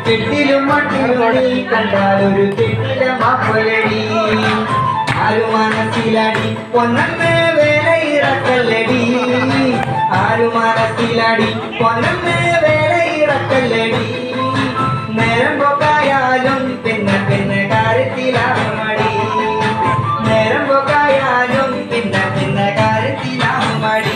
കെട്ടിലും മട്ടിലും നീ കണ്ടാലൊരു കെട്ടില മാപ്പലടി ആരു മനസ്സിലടി പൊന്നമ്മേ വേല ഇറക്കല്ലടി ആരു മനസ്സിലടി പൊന്നമ്മേ വേല ഇറക്കല്ലടി നേരം പോക്കായാലും പിന്നെ പിന്നെ കാര്യത്തിലാണ് മടി നേരം പോക്കായാലും പിന്നെ പിന്നെ കാര്യത്തിലാണ് മടി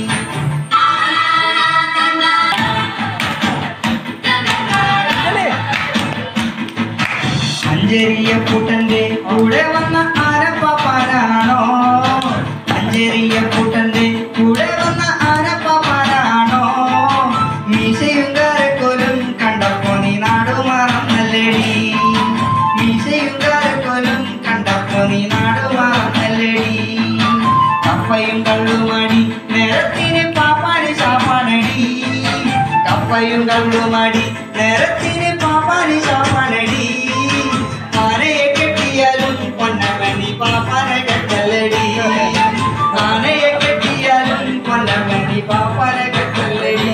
അഞ്ചേരിയ കൂട്ടന്റെ കൂടെ വന്ന ആരപ്പാപ്പാനാണോ അഞ്ചേരിയ കൂട്ടന്റെ കൂടെ വന്ന ആരപ്പാപ്പാനാണോ മീശയും കരക്കൊലും കണ്ടപ്പോ നീ നാടു മറന്നല്ലടി മീശയും കരക്കൊലും കണ്ടപ്പോ നീ നാടു മറന്നല്ലടി കപ്പയും കള്ളുമടി നേരത്തിന് പാപ്പാന് ശാപ്പാനടി കപ്പയും കള്ളുമടി നേരത്തിന് പാപ്പാന് ശാപ്പാനടി ആനയെ കെട്ടിയാലും പൊന്നമണി പാപ്പാനെ കെട്ടലടി ആനയെ കെട്ടിയാലും പൊന്നമണി പാപ്പാനെ കെട്ടലടി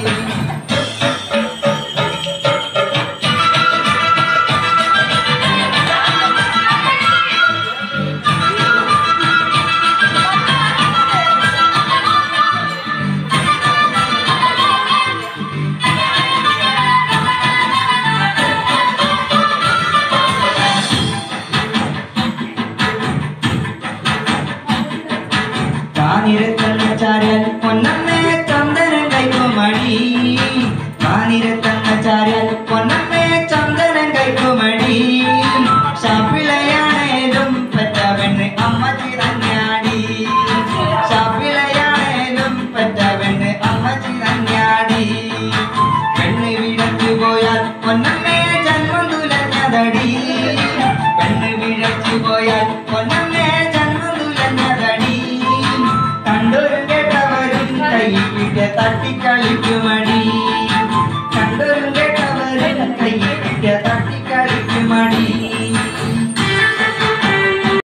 കാനിരത്തണ്ണച്ചാര്യൻ പൊന്നമ്മേ ചന്ദനം കൈക്കുമടി കാനിരത്തണ്ണച്ചാര്യൻ പൊന്നമ്മേ ചന്ദനം കൈക്കുമടി ഷാപ്പിളയാണേലും പെറ്റവെണ്ണ് അമ്മ ചിറഞ്ഞാടി ഷാപ്പിളയാണേലും പെറ്റവെണ്ണ് അമ്മ ചിറഞ്ഞാടി പെണ്ണ് വിടച്ചു പോയാൽ പൊന്നമ്മേ ജന്മം തുലഞ്ഞതടി പെണ്ണ് വിടച്ചു പോയാൽ പൊന്നമ്മേ ജന്മം തുലഞ്ഞതടി കണ്ടോരും കേട്ടവരും കൈ വിട്ട് തട്ടിക്കളിക്കുമടി കണ്ടോരും